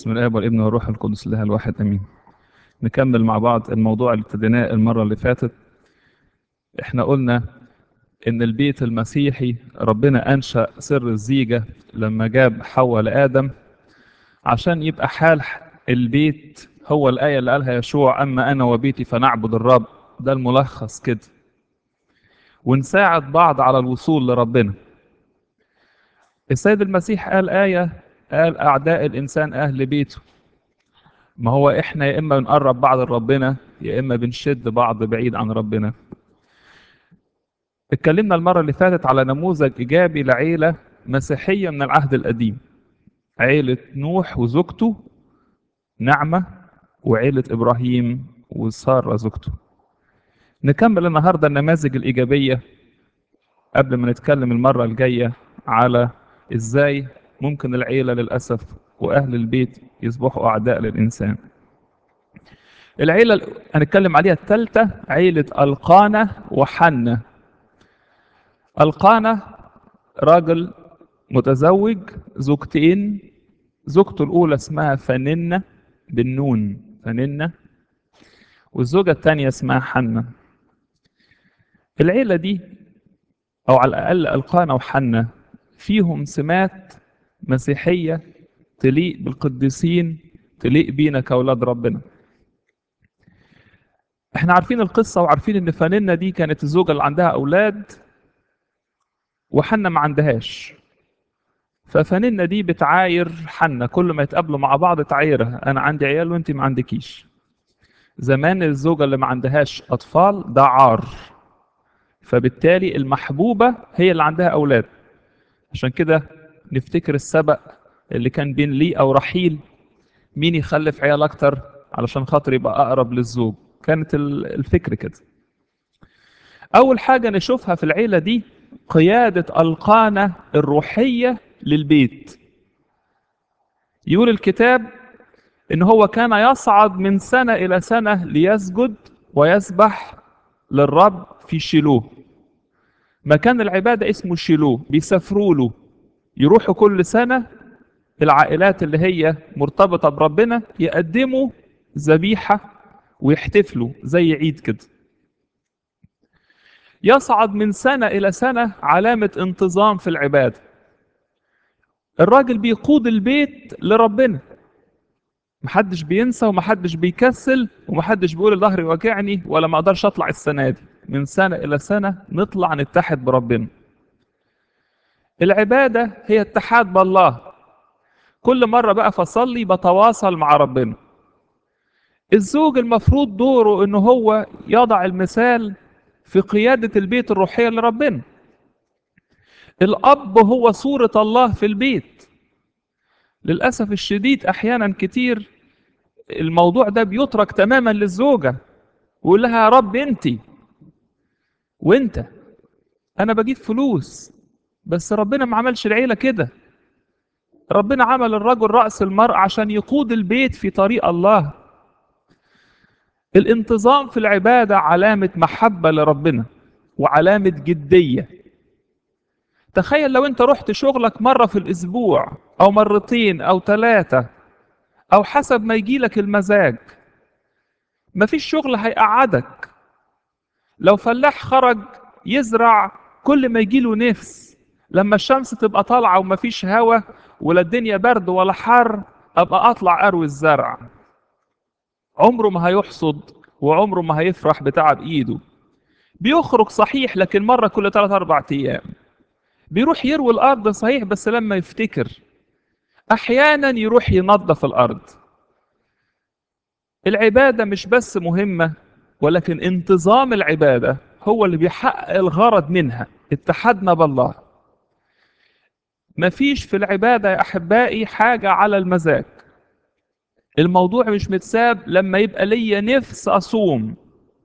بسم الله والابن والروح القدس الله الواحد امين نكمل مع بعض الموضوع اللي ابتديناه المره اللي فاتت احنا قلنا ان البيت المسيحي ربنا انشا سر الزيجه لما جاب حواء لادم عشان يبقى حال البيت هو الايه اللي قالها يشوع اما انا وبيتي فنعبد الرب ده الملخص كده ونساعد بعض على الوصول لربنا السيد المسيح قال آية قال أعداء الإنسان أهل بيته ما هو إحنا يا إما بنقرب بعض لربنا يا إما بنشد بعض بعيد عن ربنا اتكلمنا المرة اللي فاتت على نموذج إيجابي لعيلة مسيحية من العهد القديم عيلة نوح وزوجته نعمة وعيلة إبراهيم وسارة زوجته نكمل النهاردة النماذج الإيجابية قبل ما نتكلم المرة الجاية على ازاي ممكن العيلة للأسف وأهل البيت يصبحوا أعداء للإنسان العيلة اللي هنتكلم عليها الثالثة عيلة القانة وحنة القانة راجل متزوج زوجتين زوجته الأولى اسمها فننة بالنون فننة والزوجة الثانية اسمها حنة العيلة دي أو على الأقل القانة وحنة فيهم سمات مسيحية تليق بالقديسين تليق بينا كأولاد ربنا احنا عارفين القصة وعارفين ان فانينا دي كانت الزوجة اللي عندها أولاد وحنة ما عندهاش ففانينا دي بتعاير حنة كل ما يتقابلوا مع بعض تعايرها أنا عندي عيال وأنت ما عندكيش زمان الزوجة اللي ما عندهاش أطفال ده عار فبالتالي المحبوبة هي اللي عندها أولاد عشان كده نفتكر السبق اللي كان بين لي أو رحيل مين يخلف عيال أكتر علشان خاطر يبقى أقرب للزوج كانت الفكر كده أول حاجة نشوفها في العيلة دي قيادة القانة الروحية للبيت يقول الكتاب إن هو كان يصعد من سنة إلى سنة ليسجد ويسبح للرب في شيلوه مكان العبادة اسمه شيلوه بيسافروا له يروحوا كل سنة العائلات اللي هي مرتبطة بربنا يقدموا ذبيحة ويحتفلوا زي عيد كده يصعد من سنة إلى سنة علامة انتظام في العبادة الراجل بيقود البيت لربنا محدش بينسى ومحدش بيكسل ومحدش بيقول ظهري واجعني ولا ما اقدرش اطلع السنه دي من سنه الى سنه نطلع نتحد بربنا العباده هي اتحاد بالله كل مره بقى فصلي بتواصل مع ربنا الزوج المفروض دوره ان هو يضع المثال في قياده البيت الروحيه لربنا الاب هو صوره الله في البيت للاسف الشديد احيانا كتير الموضوع ده بيترك تماما للزوجه ويقول لها يا رب انت وانت انا بجيب فلوس بس ربنا ما عملش العيله كده ربنا عمل الرجل راس المرء عشان يقود البيت في طريق الله الانتظام في العباده علامه محبه لربنا وعلامه جديه تخيل لو انت رحت شغلك مرة في الاسبوع او مرتين او ثلاثة او حسب ما يجيلك المزاج مفيش شغل هيقعدك لو فلاح خرج يزرع كل ما يجيله نفس لما الشمس تبقى طالعة ومفيش هوا ولا الدنيا برد ولا حر ابقى اطلع اروي الزرع عمره ما هيحصد وعمره ما هيفرح بتعب ايده بيخرج صحيح لكن مرة كل 3 4 ايام بيروح يروي الارض صحيح بس لما يفتكر احيانا يروح ينظف الارض العباده مش بس مهمه ولكن انتظام العباده هو اللي بيحقق الغرض منها اتحادنا بالله مفيش في العباده يا احبائي حاجه على المزاج الموضوع مش متساب لما يبقى ليا نفس اصوم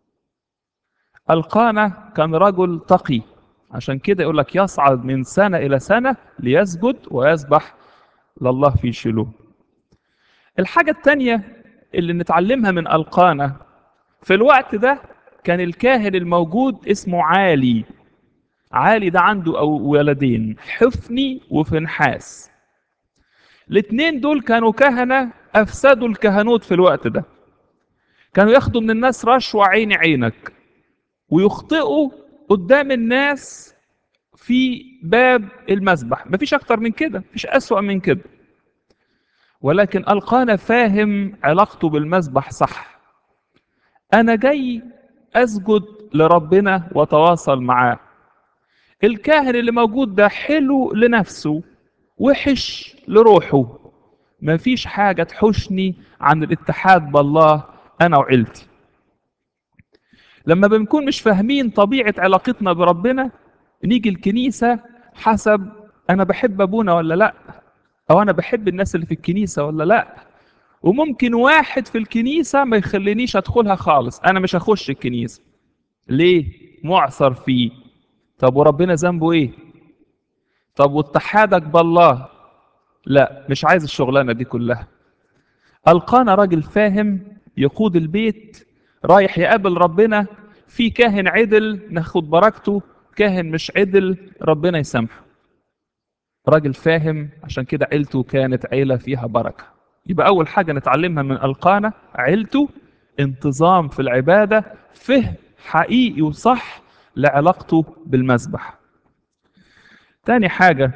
القانه كان رجل تقي عشان كده يقول لك يصعد من سنة إلى سنة ليسجد ويسبح لله في شيلوه الحاجة التانية اللي نتعلمها من القانة في الوقت ده كان الكاهن الموجود اسمه عالي عالي ده عنده أو ولدين حفني وفنحاس الاثنين دول كانوا كهنة افسدوا الكهنوت في الوقت ده كانوا ياخدوا من الناس رشوة عيني عينك ويخطئوا قدام الناس في باب المسبح مفيش اكتر من كده مفيش اسوأ من كده ولكن القانا فاهم علاقته بالمسبح صح انا جاي اسجد لربنا واتواصل معاه الكاهن اللي موجود ده حلو لنفسه وحش لروحه مفيش حاجة تحوشني عن الاتحاد بالله أنا وعيلتي لما بنكون مش فاهمين طبيعة علاقتنا بربنا نيجي الكنيسة حسب أنا بحب أبونا ولا لأ أو أنا بحب الناس اللي في الكنيسة ولا لأ وممكن واحد في الكنيسة ما يخلينيش أدخلها خالص أنا مش هخش الكنيسة ليه؟ معصر فيه طب وربنا ذنبه إيه؟ طب واتحادك بالله لا مش عايز الشغلانة دي كلها ألقانا راجل فاهم يقود البيت رايح يقابل ربنا في كاهن عدل ناخد بركته كاهن مش عدل ربنا يسامحه راجل فاهم عشان كده عيلته كانت عيلة فيها بركة يبقى أول حاجة نتعلمها من ألقانا عيلته انتظام في العبادة فهم حقيقي وصح لعلاقته بالمسبح تاني حاجة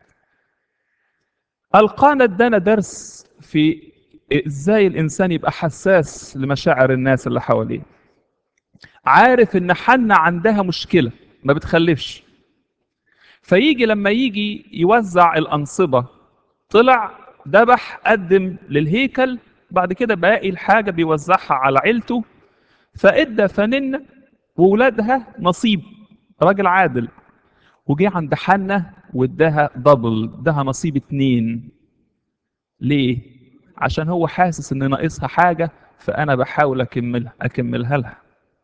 ألقانا ادانا درس في ازاي الانسان يبقى حساس لمشاعر الناس اللي حواليه عارف ان حنة عندها مشكلة ما بتخلفش فيجي لما يجي يوزع الأنصبة طلع ذبح قدم للهيكل بعد كده باقي الحاجة بيوزعها على عيلته فادى فنن وولادها نصيب راجل عادل وجي عند حنة واداها دبل اداها نصيب اتنين ليه عشان هو حاسس ان ناقصها حاجة فانا بحاول اكملها اكملها لها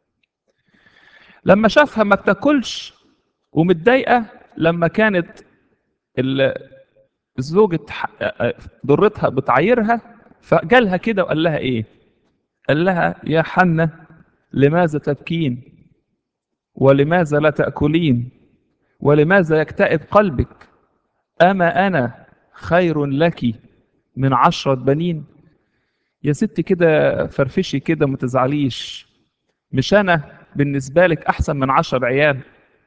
لما شافها ما بتاكلش ومتضايقة لما كانت الزوجة ضرتها بتعايرها فجالها كده وقال لها ايه قال لها يا حنة لماذا تبكين ولماذا لا تأكلين ولماذا يكتئب قلبك أما أنا خير لك من عشرة بنين يا ست كده فرفشي كده ما تزعليش مش أنا بالنسبة لك أحسن من عشر عيال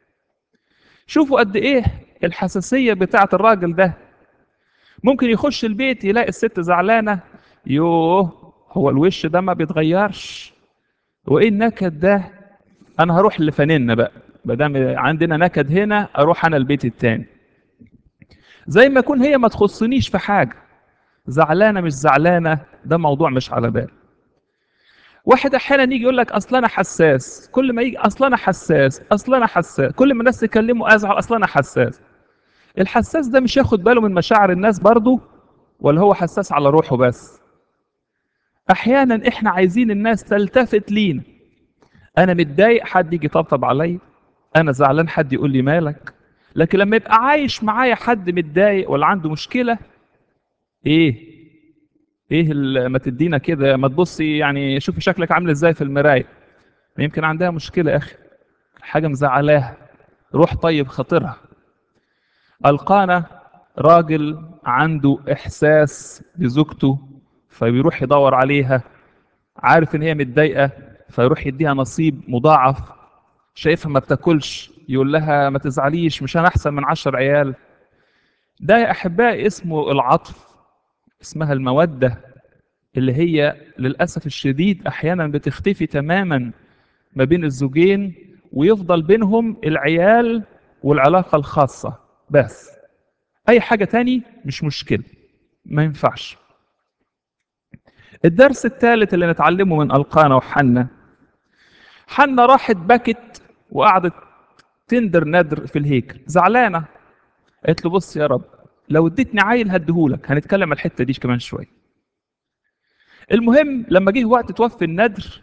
شوفوا قد إيه الحساسية بتاعة الراجل ده ممكن يخش البيت يلاقي الست زعلانة يوه هو الوش ده ما بيتغيرش وايه النكد ده انا هروح لفننا بقى ما دام عندنا نكد هنا اروح انا البيت التاني زي ما اكون هي ما تخصنيش في حاجه زعلانه مش زعلانه ده موضوع مش على بالي واحد احيانا يجي يقول لك اصل انا حساس كل ما يجي اصل انا حساس اصل انا حساس كل ما الناس تكلمه ازعل اصل انا حساس الحساس ده مش ياخد باله من مشاعر الناس برضه ولا هو حساس على روحه بس احيانا احنا عايزين الناس تلتفت لينا انا متضايق حد يجي يطبطب عليا انا زعلان حد يقول لي مالك لكن لما يبقى عايش معايا حد متضايق ولا عنده مشكله ايه ايه ما تدينا كده ما تبصي يعني شوفي شكلك عامل ازاي في المرايه يمكن عندها مشكله يا اخي حاجه مزعلاها روح طيب خاطرها القانا راجل عنده احساس بزوجته فبيروح يدور عليها عارف ان هي متضايقه فيروح يديها نصيب مضاعف شايفها ما بتاكلش يقول لها ما تزعليش مش انا احسن من عشر عيال ده يا احبائي اسمه العطف اسمها الموده اللي هي للاسف الشديد احيانا بتختفي تماما ما بين الزوجين ويفضل بينهم العيال والعلاقه الخاصه بس اي حاجه تاني مش مشكله ما ينفعش الدرس الثالث اللي نتعلمه من القانا وحنا حنا راحت بكت وقعدت تندر ندر في الهيكل زعلانه قالت له بص يا رب لو اديتني عيل هديهولك هنتكلم على الحته دي كمان شويه المهم لما جه وقت توفي الندر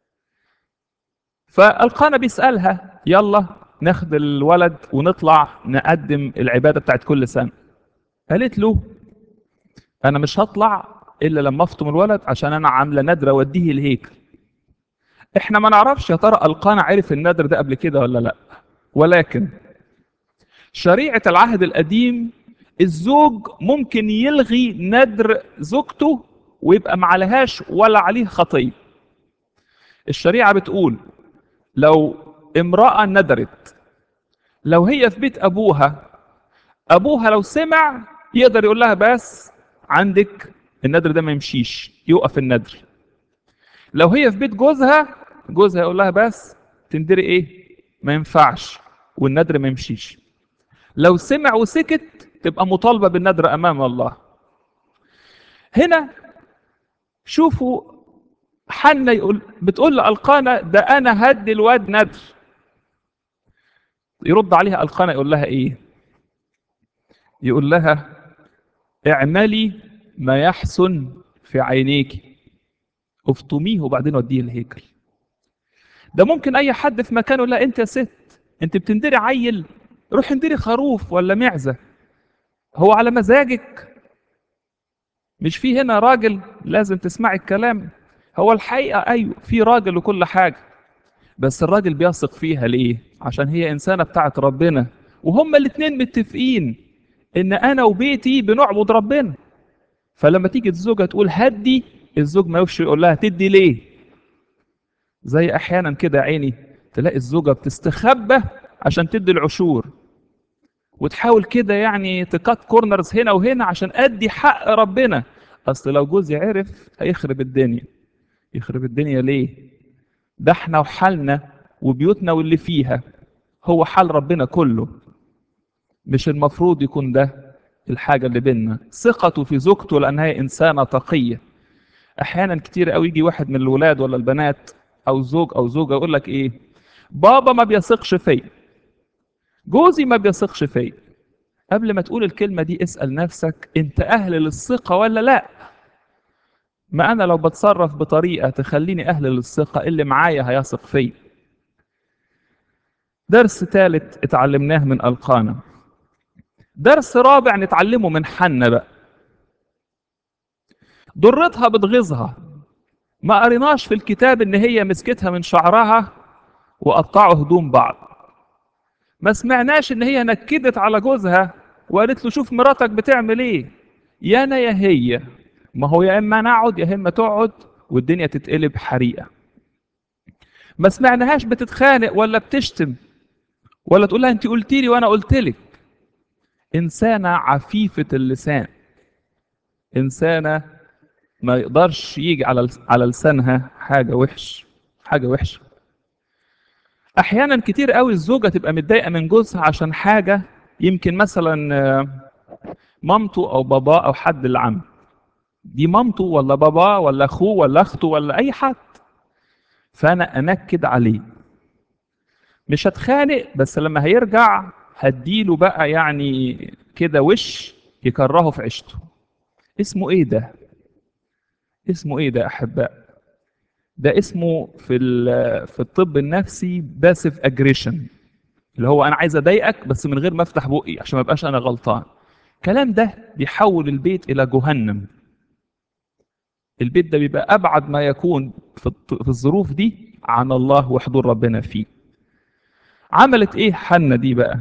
فالقانا بيسالها يلا ناخد الولد ونطلع نقدم العباده بتاعت كل سنه قالت له انا مش هطلع الا لما افطم الولد عشان انا عامله ندر اوديه الهيكل احنا ما نعرفش يا ترى القانا عرف الندر ده قبل كده ولا لا ولكن شريعه العهد القديم الزوج ممكن يلغي ندر زوجته ويبقى ما عليهاش ولا عليه خطيه الشريعه بتقول لو امراه ندرت لو هي في بيت ابوها ابوها لو سمع يقدر يقول لها بس عندك الندر ده ما يمشيش يوقف الندر لو هي في بيت جوزها جوزها يقول لها بس تندري ايه ما ينفعش والندر ما يمشيش لو سمع وسكت تبقى مطالبة بالندر أمام الله هنا شوفوا حنا يقول بتقول لألقانا ده أنا هدي الواد ندر يرد عليها ألقانا يقول لها إيه يقول لها اعملي ما يحسن في عينيك افطميه وبعدين وديه الهيكل ده ممكن اي حد في مكانه لا انت يا ست انت بتندري عيل روح اندري خروف ولا معزه هو على مزاجك مش في هنا راجل لازم تسمعي الكلام هو الحقيقه ايوه في راجل وكل حاجه بس الراجل بيثق فيها ليه عشان هي انسانه بتاعت ربنا وهما الاتنين متفقين ان انا وبيتي بنعبد ربنا فلما تيجي الزوجه تقول هدي الزوج ما يوفش يقول لها تدي ليه زي احيانا كده عيني تلاقي الزوجه بتستخبى عشان تدي العشور وتحاول كده يعني تكات كورنرز هنا وهنا عشان ادي حق ربنا اصل لو جوزي عرف هيخرب الدنيا يخرب الدنيا ليه ده احنا وحالنا وبيوتنا واللي فيها هو حال ربنا كله مش المفروض يكون ده الحاجة اللي بيننا ثقته في زوجته لأنها هي إنسانة تقية أحيانا كتير قوي يجي واحد من الولاد ولا البنات أو زوج أو زوجة يقول لك إيه بابا ما بيثقش فيا جوزي ما بيثقش فيا قبل ما تقول الكلمة دي اسأل نفسك أنت أهل للثقة ولا لأ ما أنا لو بتصرف بطريقة تخليني أهل للثقة اللي معايا هيثق فيا درس ثالث اتعلمناه من ألقانا درس رابع نتعلمه من حنة بقى ضرتها بتغيظها ما قريناش في الكتاب ان هي مسكتها من شعرها وقطعوا هدوم بعض ما سمعناش ان هي نكدت على جوزها وقالت له شوف مراتك بتعمل ايه يا انا يا هي ما هو يا اما نقعد يا اما تقعد والدنيا تتقلب حريقه ما سمعناهاش بتتخانق ولا بتشتم ولا تقول لها انت قلت لي وانا قلت لك انسانه عفيفه اللسان انسانه ما يقدرش يجي على على لسانها حاجه وحش حاجه وحشه احيانا كتير قوي الزوجه تبقى متضايقه من جوزها عشان حاجه يمكن مثلا مامته او باباه او حد اللي عم دي مامته ولا باباه ولا اخوه ولا اخته ولا اي حد فانا انكد عليه مش هتخانق بس لما هيرجع هديله بقى يعني كده وش يكرهه في عيشته اسمه ايه ده اسمه ايه ده احباء ده اسمه في في الطب النفسي باسيف اجريشن اللي هو انا عايز اضايقك بس من غير ما افتح بقي عشان ما ابقاش انا غلطان الكلام ده بيحول البيت الى جهنم البيت ده بيبقى ابعد ما يكون في في الظروف دي عن الله وحضور ربنا فيه عملت ايه حنة دي بقى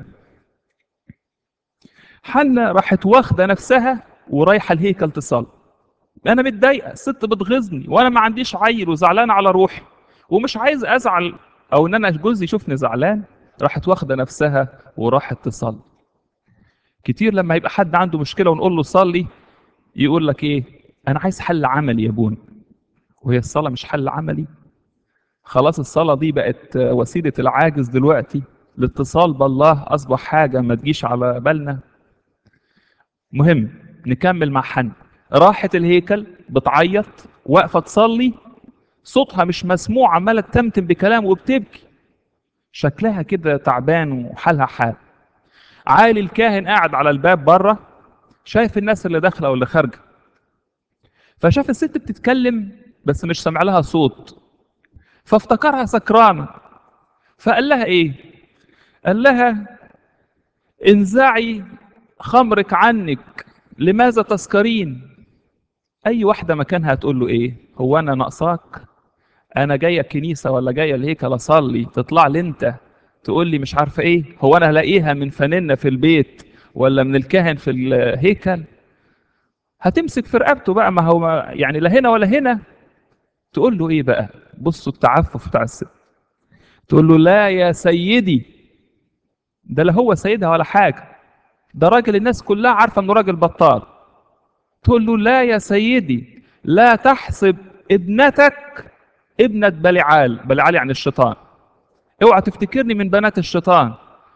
حنة راحت واخده نفسها ورايحه الهيكل تصلي انا متضايقه الست بتغيظني وانا ما عنديش عيل وزعلان على روحي ومش عايز ازعل او ان انا جوزي يشوفني زعلان راحت واخده نفسها وراحت تصلي كتير لما يبقى حد عنده مشكله ونقول له صلي يقول لك ايه انا عايز حل عملي يا ابونا وهي الصلاه مش حل عملي خلاص الصلاه دي بقت وسيله العاجز دلوقتي الاتصال بالله اصبح حاجه ما تجيش على بالنا مهم نكمل مع حن راحت الهيكل بتعيط واقفه تصلي صوتها مش مسموع عماله تمتم بكلام وبتبكي شكلها كده تعبان وحالها حال عالي الكاهن قاعد على الباب بره شايف الناس اللي داخله واللي خارجه فشاف الست بتتكلم بس مش سامع لها صوت فافتكرها سكرانه فقال لها ايه قال لها انزعي خمرك عنك لماذا تسكرين اي واحده مكانها هتقول له ايه هو انا ناقصاك انا جايه الكنيسه ولا جايه الهيكل اصلي تطلع لي انت تقول لي مش عارفه ايه هو انا هلاقيها من فنانه في البيت ولا من الكاهن في الهيكل هتمسك في رقبته بقى ما هو ما يعني لا هنا ولا هنا تقول له ايه بقى بصوا التعفف بتاع الست تقول له لا يا سيدي ده لا هو سيدها ولا حاجه ده راجل الناس كلها عارفه انه راجل بطال تقول له لا يا سيدي لا تحسب ابنتك ابنة بلعال بلعال يعني الشيطان اوعى تفتكرني من بنات الشيطان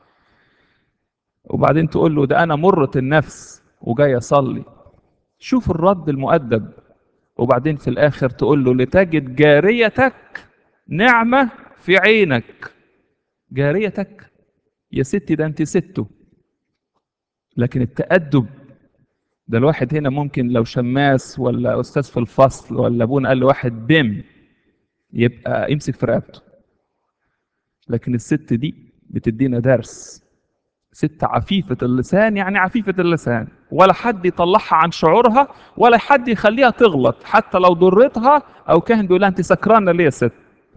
وبعدين تقول له ده انا مرة النفس وجاي اصلي شوف الرد المؤدب وبعدين في الاخر تقول له لتجد جاريتك نعمة في عينك جاريتك يا ستي ده انت سته لكن التأدب ده الواحد هنا ممكن لو شماس ولا استاذ في الفصل ولا ابونا قال لواحد بم يبقى يمسك في رقبته لكن الست دي بتدينا درس ست عفيفة اللسان يعني عفيفة اللسان ولا حد يطلعها عن شعورها ولا حد يخليها تغلط حتى لو ضرتها او كان بيقول لها انت سكرانة ليه يا ست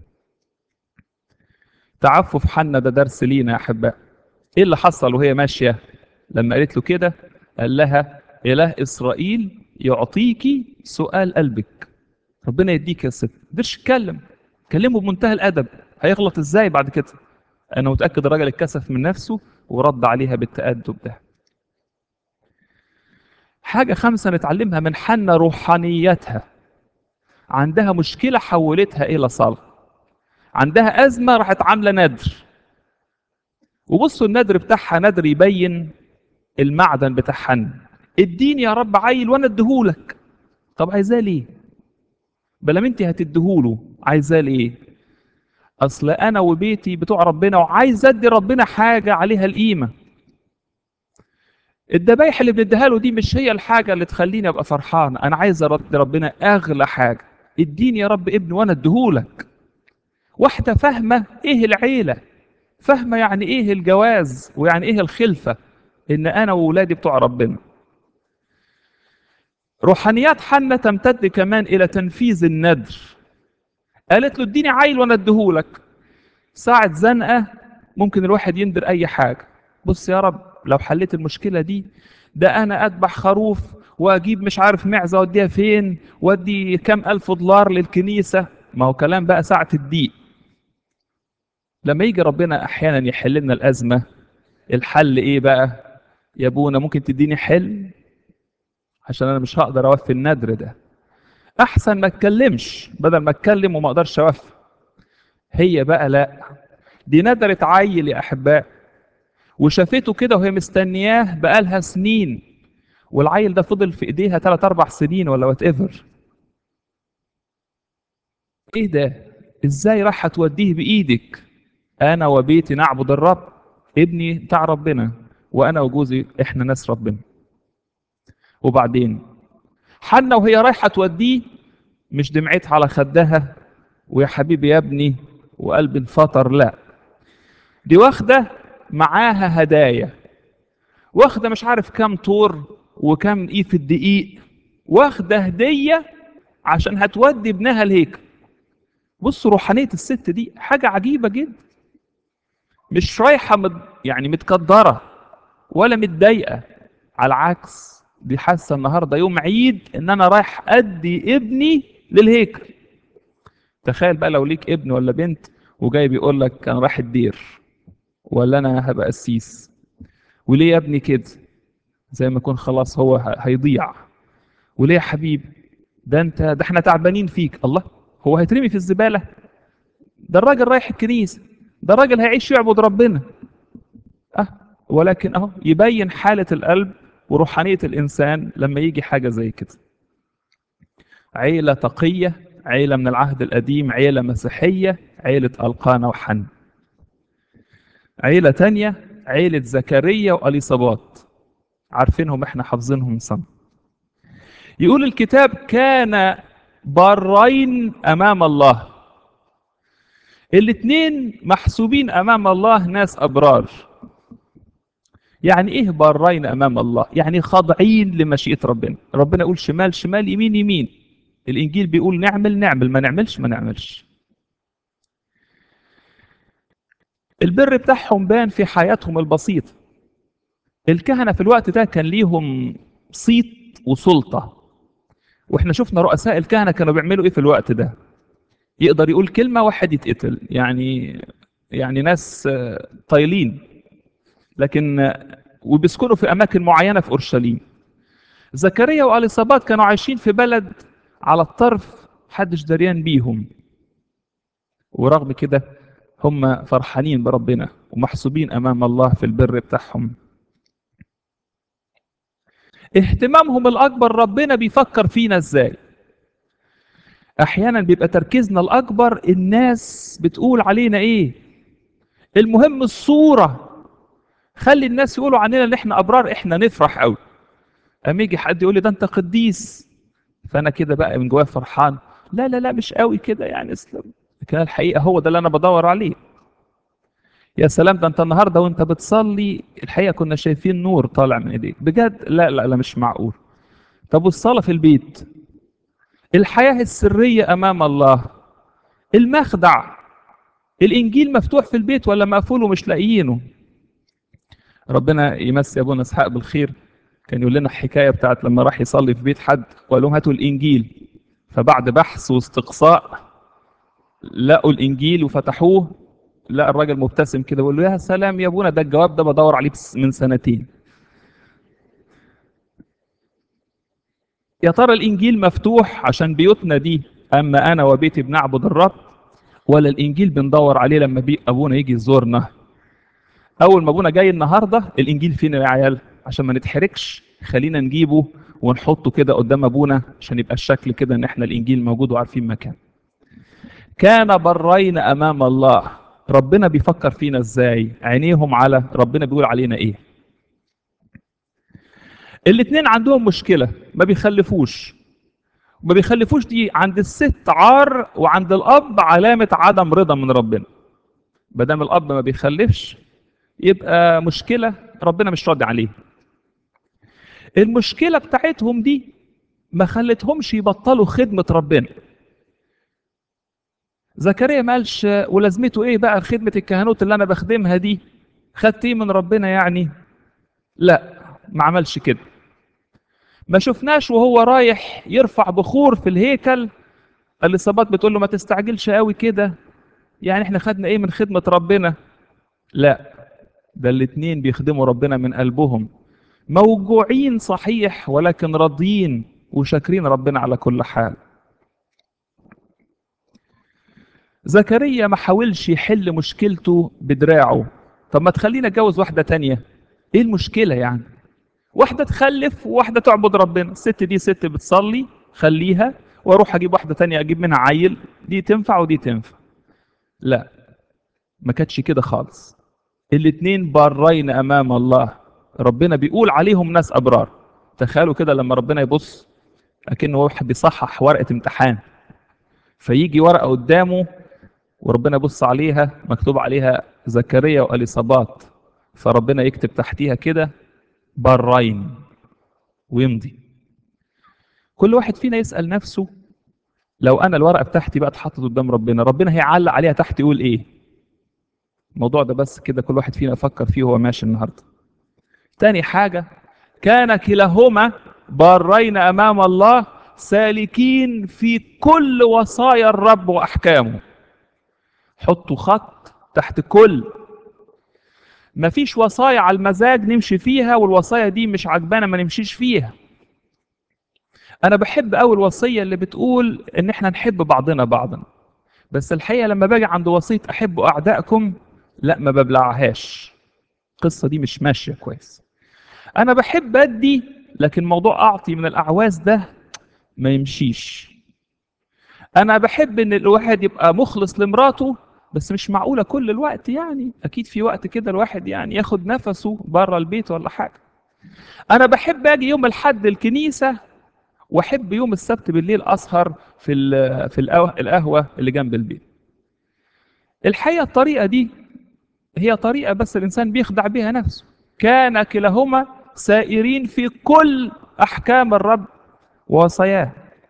تعفف حنا ده درس لينا يا احباء ايه اللي حصل وهي ماشيه لما قالت له كده قال لها اله اسرائيل يعطيكي سؤال قلبك ربنا يديك يا ست قدرش يتكلم كلمه بمنتهى الادب هيغلط ازاي بعد كده انا متاكد الراجل اتكسف من نفسه ورد عليها بالتادب ده حاجه خامسه نتعلمها من حنا روحانيتها عندها مشكله حولتها الى صلاه عندها ازمه راحت عامله ندر وبصوا الندر بتاعها ندر يبين المعدن بتاع حنا اديني يا رب عيل وانا اديهولك طب عايزاه ليه بلام انت هتديهوله عايزاه ليه اصل انا وبيتي بتوع ربنا وعايز ادي ربنا حاجه عليها القيمه الذبايح اللي بنديها له دي مش هي الحاجه اللي تخليني ابقى فرحان انا عايز ارد ربنا اغلى حاجه اديني يا رب ابن وانا اديهولك واحده فاهمه ايه العيله فاهمه يعني ايه الجواز ويعني ايه الخلفه ان انا واولادي بتوع ربنا روحانيات حنة تمتد كمان الى تنفيذ الندر قالت له اديني عيل وانا اديهولك ساعة زنقة ممكن الواحد يندر اي حاجة بص يا رب لو حليت المشكلة دي ده انا اذبح خروف واجيب مش عارف معزة واديها فين وادي كام الف دولار للكنيسة ما هو كلام بقى ساعة الضيق لما يجي ربنا احيانا يحل لنا الازمة الحل ايه بقى يا ابونا ممكن تديني حل عشان انا مش هقدر اوفي الندر ده احسن ما اتكلمش بدل ما اتكلم وما اقدرش اوفي هي بقى لا دي ندرت عيل يا احباء وشافته كده وهي مستنياه بقالها سنين والعيل ده فضل في ايديها 3 4 سنين ولا وات ايفر ايه ده ازاي راح توديه بايدك انا وبيتي نعبد الرب ابني بتاع ربنا وانا وجوزي احنا ناس ربنا وبعدين حنا وهي رايحه توديه مش دمعتها على خدها ويا حبيبي يا ابني وقلب انفطر لا دي واخده معاها هدايا واخده مش عارف كام طور وكام ايف الدقيق واخده هديه عشان هتودي ابنها الهيكل بص روحانيه الست دي حاجه عجيبه جدا مش رايحه مد... يعني متقدره ولا متضايقه على العكس دي حاسه النهارده يوم عيد ان انا رايح ادي ابني للهيكل تخيل بقى لو ليك ابن ولا بنت وجاي بيقول لك انا رايح الدير ولا انا هبقى قسيس وليه يا ابني كده زي ما يكون خلاص هو ه- هيضيع وليه يا حبيبي ده انت ده احنا تعبانين فيك الله هو هيترمي في الزباله ده الراجل رايح الكنيسه ده الراجل هيعيش يعبد ربنا اه ولكن اهو يبين حاله القلب وروحانيه الانسان لما يجي حاجه زي كده عيله تقيه عيله من العهد القديم عيله مسيحيه عيله القانا وحن عيله تانية عيله زكريا واليصابات عارفينهم احنا حافظينهم صم يقول الكتاب كان بارين امام الله الاثنين محسوبين امام الله ناس ابرار يعني ايه بارين امام الله يعني خاضعين لمشيئه ربنا ربنا يقول شمال شمال يمين يمين الانجيل بيقول نعمل نعمل ما نعملش ما نعملش البر بتاعهم بان في حياتهم البسيطه الكهنه في الوقت ده كان ليهم صيت وسلطة واحنا شفنا رؤساء الكهنة كانوا بيعملوا ايه في الوقت ده يقدر يقول كلمة واحد يتقتل يعني يعني ناس آه، طايلين لكن آه، وبيسكنوا في أماكن معينة في أورشليم زكريا وأليصابات كانوا عايشين في بلد على الطرف حدش دريان بيهم ورغم كده هم فرحانين بربنا ومحسوبين أمام الله في البر بتاعهم اهتمامهم الأكبر ربنا بيفكر فينا ازاي احيانا بيبقى تركيزنا الاكبر الناس بتقول علينا ايه المهم الصوره خلي الناس يقولوا عننا ان احنا ابرار احنا نفرح قوي اما يجي حد يقول لي ده انت قديس فانا كده بقى من جوايا فرحان لا لا لا مش قوي كده يعني اسلم لكن الحقيقه هو ده اللي انا بدور عليه يا سلام ده انت النهارده وانت بتصلي الحقيقه كنا شايفين نور طالع من ايديك بجد لا لا لا مش معقول طب والصلاه في البيت الحياة السرية أمام الله المخدع الإنجيل مفتوح في البيت ولا مقفول ومش لاقيينه ربنا يمسي أبونا إسحاق بالخير كان يقول لنا الحكاية بتاعت لما راح يصلي في بيت حد وقال لهم هاتوا الإنجيل فبعد بحث واستقصاء لقوا الإنجيل وفتحوه لقى الراجل مبتسم كده بيقول له يا سلام يا ابونا ده الجواب ده بدور عليه بس- من سنتين يا ترى الانجيل مفتوح عشان بيوتنا دي اما انا وبيتي بنعبد الرب ولا الانجيل بندور عليه لما بي ابونا يجي يزورنا اول ما ابونا جاي النهارده الانجيل فين يا عيال عشان ما نتحركش خلينا نجيبه ونحطه كده قدام ابونا عشان يبقى الشكل كده ان احنا الانجيل موجود وعارفين مكان كان برين امام الله ربنا بيفكر فينا ازاي عينيهم على ربنا بيقول علينا ايه الاثنين عندهم مشكلة ما بيخلفوش ما بيخلفوش دي عند الست عار وعند الأب علامة عدم رضا من ربنا ما دام الأب ما بيخلفش يبقى مشكلة ربنا مش راضي عليه المشكلة بتاعتهم دي ما خلتهمش يبطلوا خدمة ربنا زكريا ما قالش ولازمته ايه بقى خدمة الكهنوت اللي انا بخدمها دي خدت ايه من ربنا يعني لا ما عملش كده ما شفناش وهو رايح يرفع بخور في الهيكل الإصابات بتقول له ما تستعجلش قوي كده يعني احنا خدنا ايه من خدمة ربنا لا ده الاتنين بيخدموا ربنا من قلبهم موجوعين صحيح ولكن راضيين وشاكرين ربنا على كل حال زكريا ما حاولش يحل مشكلته بدراعه طب ما تخلينا اتجوز واحدة تانية ايه المشكلة يعني واحدة تخلف وواحدة تعبد ربنا الست دي ست بتصلي خليها واروح اجيب واحدة تانية اجيب منها عيل دي تنفع ودي تنفع لا ما كانتش كده خالص الاتنين بارين امام الله ربنا بيقول عليهم ناس ابرار تخيلوا كده لما ربنا يبص اكنه واحد بيصحح ورقة امتحان فيجي ورقة قدامه وربنا يبص عليها مكتوب عليها زكريا واليصابات فربنا يكتب تحتيها كده برين ويمضي كل واحد فينا يسأل نفسه لو انا الورقه بتاعتي بقى اتحطت قدام ربنا ربنا هيعلق عليها تحت يقول ايه الموضوع ده بس كده كل واحد فينا يفكر فيه وهو ماشي النهارده تاني حاجه كان كلاهما بارين امام الله سالكين في كل وصايا الرب واحكامه حطوا خط تحت كل مفيش وصايا على المزاج نمشي فيها والوصايا دي مش عجبانا ما نمشيش فيها انا بحب قوي الوصيه اللي بتقول ان احنا نحب بعضنا بعضا بس الحقيقه لما باجي عند وصيه احبوا اعدائكم لا ما ببلعهاش القصه دي مش ماشيه كويس انا بحب ادي لكن موضوع اعطي من الاعواز ده ما يمشيش انا بحب ان الواحد يبقى مخلص لمراته بس مش معقوله كل الوقت يعني اكيد في وقت كده الواحد يعني ياخد نفسه بره البيت ولا حاجه انا بحب اجي يوم الحد الكنيسه واحب يوم السبت بالليل اسهر في ال في القهوه القهوة اللي جنب البيت الحقيقه الطريقه دي هي طريقه بس الانسان بيخدع بها نفسه كان كلاهما سائرين في كل احكام الرب ووصاياه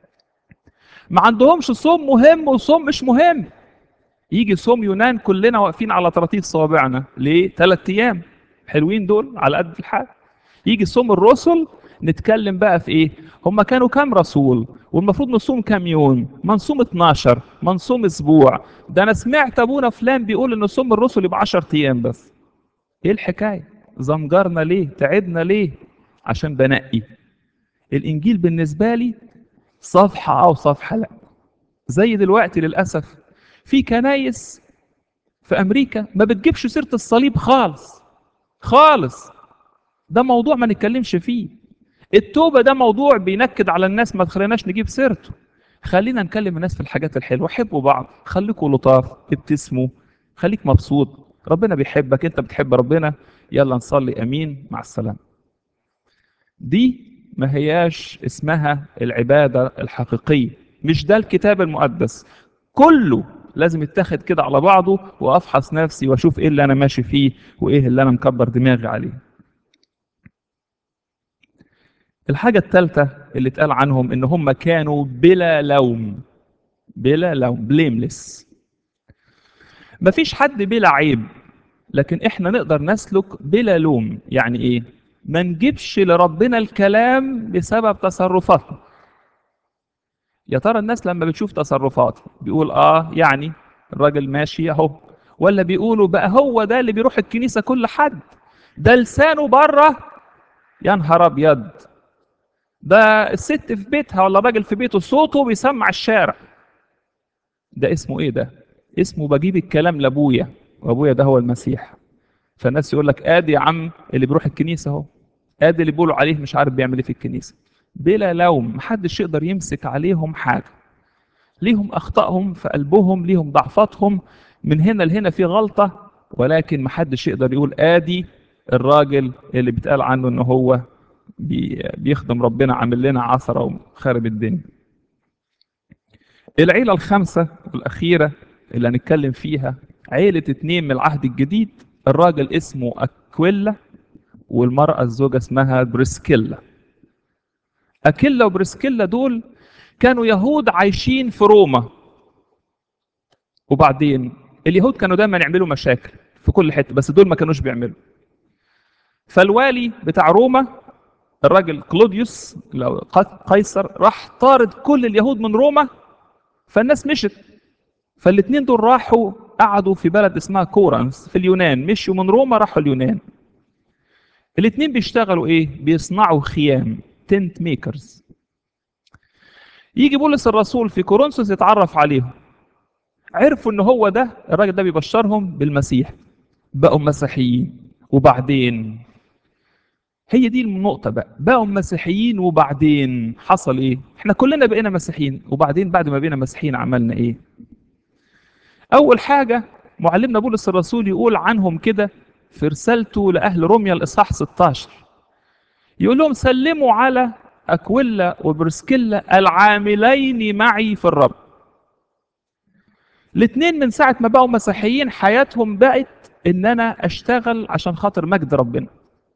ما عندهمش صوم مهم وصوم مش مهم يجي صوم يونان كلنا واقفين على طراطيف صوابعنا ليه ثلاث ايام حلوين دول على قد الحال يجي صوم الرسل نتكلم بقى في ايه هم كانوا كام رسول والمفروض نصوم كام يوم ما نصوم 12 ما نصوم اسبوع ده انا سمعت ابونا فلان بيقول ان صوم الرسل يبقى 10 ايام بس ايه الحكايه زمجرنا ليه تعبنا ليه عشان بنقي الانجيل بالنسبه لي صفحه او صفحه لا زي دلوقتي للاسف في كنايس في امريكا ما بتجيبش سيره الصليب خالص خالص ده موضوع ما نتكلمش فيه التوبه ده موضوع بينكد على الناس ما تخليناش نجيب سيرته خلينا نكلم الناس في الحاجات الحلوه حبوا بعض خليكوا لطاف ابتسموا خليك مبسوط ربنا بيحبك انت بتحب ربنا يلا نصلي امين مع السلامه دي ما هياش اسمها العباده الحقيقيه مش ده الكتاب المقدس كله لازم يتاخد كده على بعضه وافحص نفسي واشوف ايه اللي انا ماشي فيه وايه اللي انا مكبر دماغي عليه الحاجة الثالثة اللي اتقال عنهم ان هم كانوا بلا لوم بلا لوم بليملس مفيش حد بلا عيب لكن احنا نقدر نسلك بلا لوم يعني ايه ما نجيبش لربنا الكلام بسبب تصرفاتنا يا ترى الناس لما بتشوف تصرفات بيقول اه يعني الراجل ماشي اهو ولا بيقولوا بقى هو ده اللي بيروح الكنيسة كل حد ده لسانه بره يا نهار ابيض ده الست في بيتها ولا الراجل في بيته صوته بيسمع الشارع ده اسمه ايه ده اسمه بجيب الكلام لابويا وابويا ده هو المسيح فالناس يقول لك ادي يا عم اللي بيروح الكنيسه اهو ادي اللي بيقولوا عليه مش عارف بيعمل ايه في الكنيسه بلا لوم محدش يقدر يمسك عليهم حاجه ليهم اخطائهم في قلبهم ليهم ضعفاتهم من هنا لهنا في غلطه ولكن محدش يقدر يقول ادي الراجل اللي بيتقال عنه ان هو بيخدم ربنا عامل لنا عثرة وخارب الدنيا العيلة الخامسة والأخيرة اللي هنتكلم فيها عيلة اتنين من العهد الجديد الراجل اسمه أكويلا والمرأة الزوجة اسمها بريسكيلا أكيلا وبريسكيلا دول كانوا يهود عايشين في روما وبعدين اليهود كانوا دايما يعملوا مشاكل في كل حتة بس دول ما كانوش بيعملوا فالوالي بتاع روما الراجل كلوديوس لو قيصر راح طارد كل اليهود من روما فالناس مشت فالاثنين دول راحوا قعدوا في بلد اسمها كورنث في اليونان مشوا من روما راحوا اليونان الاثنين بيشتغلوا ايه بيصنعوا خيام تنت ميكرز يجي بولس الرسول في كورنثوس يتعرف عليهم عرفوا ان هو ده الراجل ده بيبشرهم بالمسيح بقوا مسيحيين وبعدين هي دي النقطة بقى بقوا مسيحيين وبعدين حصل ايه احنا كلنا بقينا مسيحيين وبعدين بعد ما بقينا مسيحيين عملنا ايه اول حاجة معلمنا بولس الرسول يقول عنهم كده في رسالته لأهل روميا الإصحاح 16 يقول لهم سلموا على أكويلا وبرسكيلا العاملين معي في الرب الاثنين من ساعة ما بقوا مسيحيين حياتهم بقت إن أنا أشتغل عشان خاطر مجد ربنا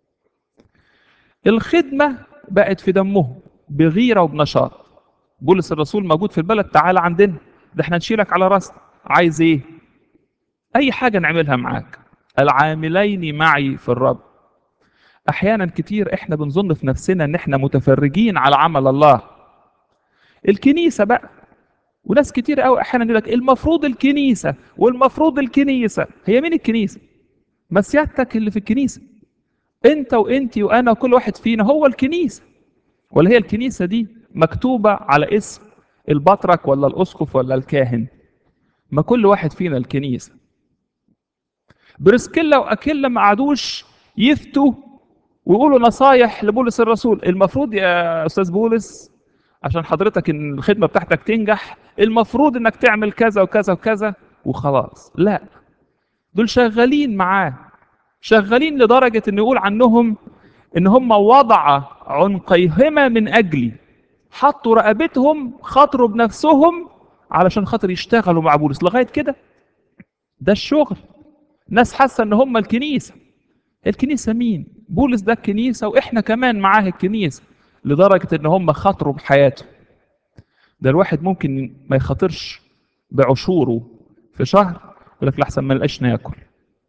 الخدمة بقت في دمهم بغيرة وبنشاط بولس الرسول موجود في البلد تعالى عندنا ده احنا نشيلك على راسنا عايز ايه اي حاجة نعملها معاك العاملين معي في الرب احيانا كتير احنا بنظن في نفسنا ان احنا متفرجين على عمل الله الكنيسة بقى وناس كتير قوي احيانا يقول لك المفروض الكنيسة والمفروض الكنيسة هي مين الكنيسة ما سيادتك اللي في الكنيسة انت وانتي وانا وكل واحد فينا هو الكنيسة ولا هي الكنيسة دي مكتوبة على اسم البطرك ولا الاسقف ولا الكاهن ما كل واحد فينا الكنيسة برسكيلا واكيلا ما قعدوش يفتوا ويقولوا نصايح لبولس الرسول المفروض يا استاذ بولس عشان حضرتك ان الخدمه بتاعتك تنجح المفروض انك تعمل كذا وكذا وكذا وخلاص لا دول شغالين معاه شغالين لدرجه ان يقول عنهم ان هم وضع عنقيهما من اجلي حطوا رقبتهم خاطروا بنفسهم علشان خاطر يشتغلوا مع بولس لغايه كده ده الشغل ناس حاسه ان هم الكنيسه الكنيسه مين بولس ده الكنيسه واحنا كمان معاه الكنيسه لدرجه ان هم خاطروا بحياته ده الواحد ممكن ما يخاطرش بعشوره في شهر يقول لك لحسن ما نلقاش ناكل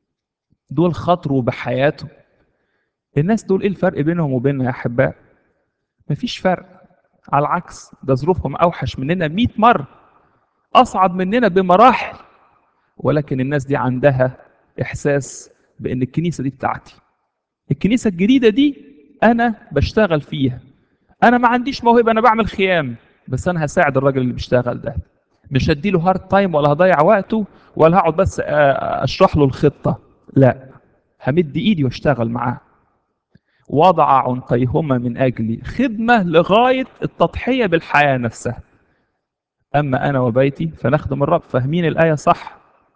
دول خاطروا بحياته الناس دول ايه الفرق بينهم وبيننا يا احباء مفيش فرق على العكس ده ظروفهم اوحش مننا 100 مره اصعب مننا بمراحل ولكن الناس دي عندها احساس بان الكنيسه دي بتاعتي الكنيسه الجديده دي انا بشتغل فيها انا ما عنديش موهبه انا بعمل خيام بس انا هساعد الراجل اللي بيشتغل ده مش هديله هارد تايم ولا هضيع وقته ولا هقعد بس اشرح له الخطه لا همد ايدي واشتغل معاه وضع عنقيهما من اجلي خدمه لغايه التضحيه بالحياه نفسها اما انا وبيتي فنخدم الرب فاهمين الايه صح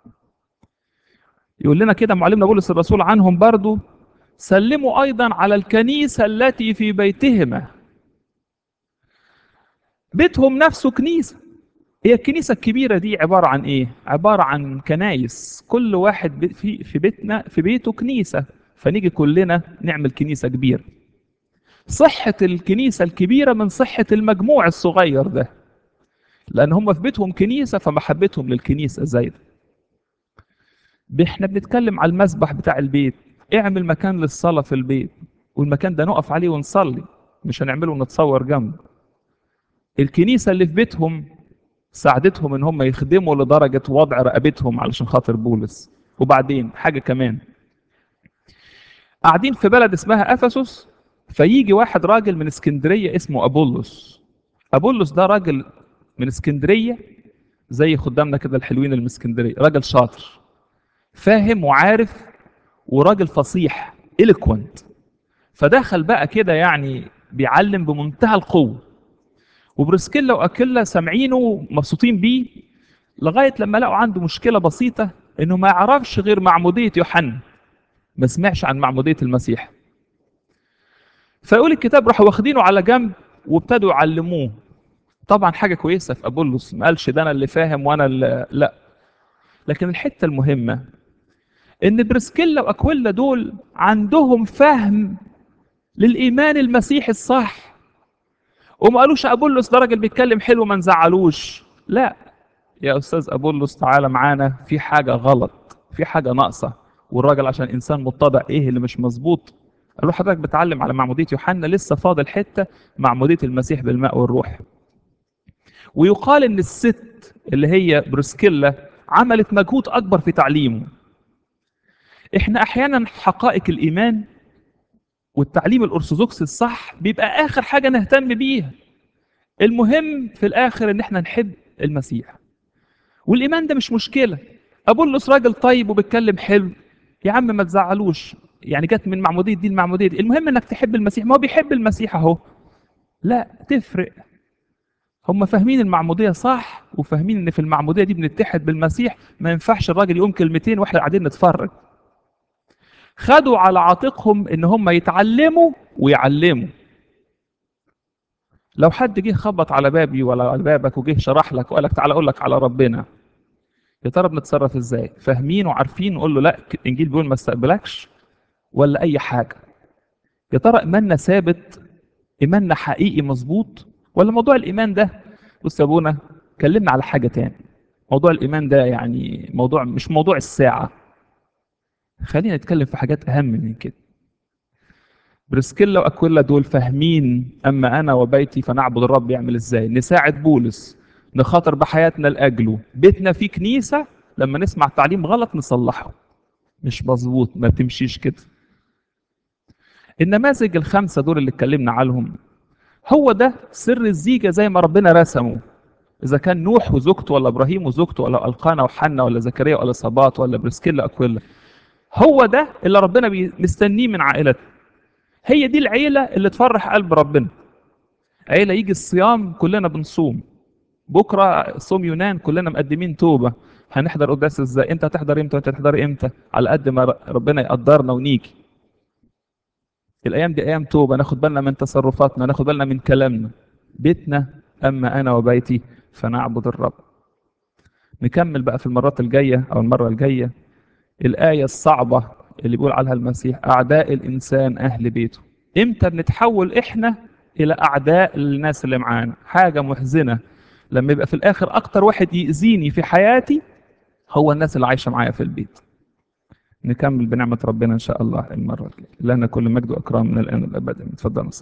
يقول لنا كده معلمنا بولس الرسول عنهم برضو سلموا ايضا على الكنيسه التي في بيتهما بيتهم نفسه كنيسه هي الكنيسه الكبيره دي عباره عن ايه عباره عن كنايس كل واحد في في بيتنا في بيته كنيسه فنيجي كلنا نعمل كنيسه كبيره صحه الكنيسه الكبيره من صحه المجموع الصغير ده لان هم في بيتهم كنيسه فمحبتهم للكنيسه زايده احنا بنتكلم على المسبح بتاع البيت اعمل مكان للصلاه في البيت والمكان ده نقف عليه ونصلي مش هنعمله ونتصور جنبه الكنيسه اللي في بيتهم ساعدتهم ان هم يخدموا لدرجه وضع رقبتهم علشان خاطر بولس وبعدين حاجه كمان قاعدين في بلد اسمها افسس فيجي واحد راجل من اسكندريه اسمه ابولس ابولس ده راجل من اسكندريه زي خدامنا كده الحلوين اللي من اسكندريه راجل شاطر فاهم وعارف وراجل فصيح إلكوينت فدخل بقى كده يعني بيعلم بمنتهى القوه وبرسكيلا واكيلا سامعينه مبسوطين بيه لغايه لما لقوا عنده مشكله بسيطه انه ما يعرفش غير معموديه يوحنا ما سمعش عن معموديه المسيح فيقول الكتاب راحوا واخدينه على جنب وابتدوا يعلموه طبعا حاجه كويسه في ابولس ما قالش ده انا اللي فاهم وانا اللي لا لكن الحته المهمه ان برسكيلا واكويلا دول عندهم فهم للايمان المسيحي الصح وما قالوش ابولس ده راجل بيتكلم حلو ما نزعلوش لا يا استاذ ابولس تعالى معانا في حاجه غلط في حاجه ناقصه والراجل عشان انسان متضع ايه اللي مش مظبوط قال له حضرتك بتعلم على معموديه يوحنا لسه فاضل حته معموديه المسيح بالماء والروح ويقال ان الست اللي هي برسكيلا عملت مجهود اكبر في تعليمه احنا احيانا حقائق الايمان والتعليم الارثوذكسي الصح بيبقى اخر حاجه نهتم بيها المهم في الاخر ان احنا نحب المسيح والايمان ده مش مشكله ابولس راجل طيب وبيتكلم حلو يا عم ما تزعلوش يعني جت من معموديه دي المعموديه دي المهم انك تحب المسيح ما هو بيحب المسيح اهو لا تفرق هم فاهمين المعموديه صح وفاهمين ان في المعموديه دي بنتحد بالمسيح ما ينفعش الراجل يقوم كلمتين واحنا قاعدين نتفرج خدوا على عاتقهم ان هم يتعلموا ويعلموا لو حد جه خبط على بابي ولا على بابك وجه شرح لك وقال لك تعالى اقول لك على ربنا يا ترى بنتصرف ازاي فاهمين وعارفين نقول له لا الانجيل بيقول ما استقبلكش ولا اي حاجه يا ترى ايماننا ثابت ايماننا حقيقي مظبوط ولا موضوع الايمان ده بص يا ابونا كلمنا على حاجه تاني موضوع الايمان ده يعني موضوع مش موضوع الساعه خلينا نتكلم في حاجات اهم من كده برسكيلا واكويلا دول فاهمين اما انا وبيتي فنعبد الرب يعمل ازاي نساعد بولس نخاطر بحياتنا لاجله بيتنا فيه كنيسه لما نسمع تعليم غلط نصلحه مش مظبوط ما تمشيش كده النماذج الخمسه دول اللي اتكلمنا عنهم هو ده سر الزيجه زي ما ربنا رسمه اذا كان نوح وزوجته ولا ابراهيم وزوجته ولا القانا وحنا ولا زكريا ولا صباط ولا برسكيلا اكويلا هو ده اللي ربنا مستنيه من عائلته هي دي العيله اللي تفرح قلب ربنا عيله يجي الصيام كلنا بنصوم بكره صوم يونان كلنا مقدمين توبه هنحضر قداس ازاي انت هتحضر امتى وانت هتحضر امتى على قد ما ربنا يقدرنا ونيجي الايام دي ايام توبه ناخد بالنا من تصرفاتنا ناخد بالنا من كلامنا بيتنا اما انا وبيتي فنعبد الرب نكمل بقى في المرات الجايه او المره الجايه الايه الصعبه اللي بيقول عليها المسيح اعداء الانسان اهل بيته امتى بنتحول احنا الى اعداء الناس اللي معانا حاجه محزنه لما يبقى في الاخر اكتر واحد يأذيني في حياتي هو الناس اللي عايشه معايا في البيت نكمل بنعمه ربنا ان شاء الله المره الجايه لنا كل مجد واكرام من الان والابد اتفضل